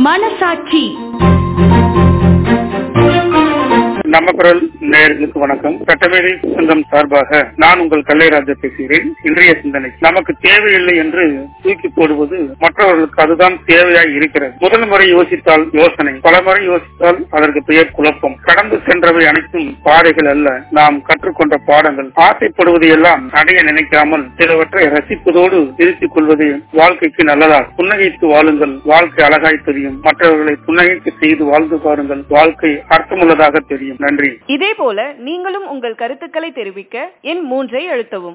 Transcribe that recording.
மனசாட்சி நம்ம குரல் நேயர்களுக்கு வணக்கம் சட்டமேதை சங்கம் சார்பாக நான் உங்கள் கல்லைராஜா பேசுகிறேன் இன்றைய சிந்தனை நமக்கு தேவையில்லை என்று தூக்கி போடுவது மற்றவர்களுக்கு அதுதான் தேவையாய் இருக்கிறது முதல் முறை யோசித்தால் யோசனை பல முறை யோசித்தால் அதற்கு பெயர் குழப்பம் கடந்து சென்றவை அனைத்தும் பாதைகள் அல்ல நாம் கற்றுக்கொண்ட பாடங்கள் ஆசைப்படுவது எல்லாம் அடைய நினைக்காமல் சிலவற்றை ரசிப்பதோடு திருத்திக் கொள்வது வாழ்க்கைக்கு நல்லதாகும் புன்னகைத்து வாழுங்கள் வாழ்க்கை அழகாய் தெரியும் மற்றவர்களை புன்னகைக்கு செய்து வாழ்ந்து பாருங்கள் வாழ்க்கை அர்த்தமுள்ளதாக தெரியும் நன்றி இதே போல நீங்களும் உங்கள் கருத்துக்களை தெரிவிக்க எண் மூன்றை அழுத்தவும்